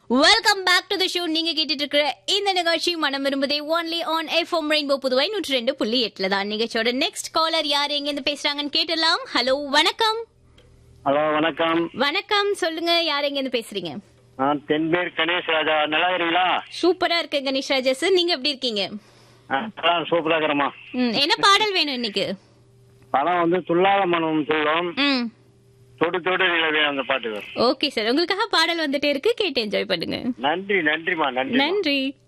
welcome back to the show நீங்க கேட்டுட்டு இருக்கிற இந்த நிகழ்ச்சி மனம் விரும்புதே only on FM rainbow Puduvai நூற்றி ரெண்டு புள்ளி எட்டுல தான் நிகழ்ச்சியோட நெக்ஸ்ட் காலர் யார் எங்க இருந்து பேசுறாங்கன்னு கேட்டலாம் ஹலோ வணக்கம் ஹலோ வணக்கம் வணக்கம் சொல்லுங்க யார் எங்க இருந்து பேசுறீங்க நான் தென்பேர் கணேஷ் ராஜா நல்லா இருக்கிறீங்களா சூப்பரா இருக்கு கணேஷ் ராஜா நீங்க எப்படி இருக்கீங்க ஆ, நல்லா சூப்பரா இருக்கிறோமா ம், என்ன பாடல் வேணும் இன்னைக்கு படம் வந்து துல்லாத மனம் துள்ளம் ம் தொடு தொடு நிலவே அந்த பாட்டு வரும் ஓகே சார் உங்களுக்காக பாடல் வந்துட்டே இருக்கு கேட்டு என்ஜாய் பண்ணுங்க நன்றி நன்றிமா நன்றி நன்றி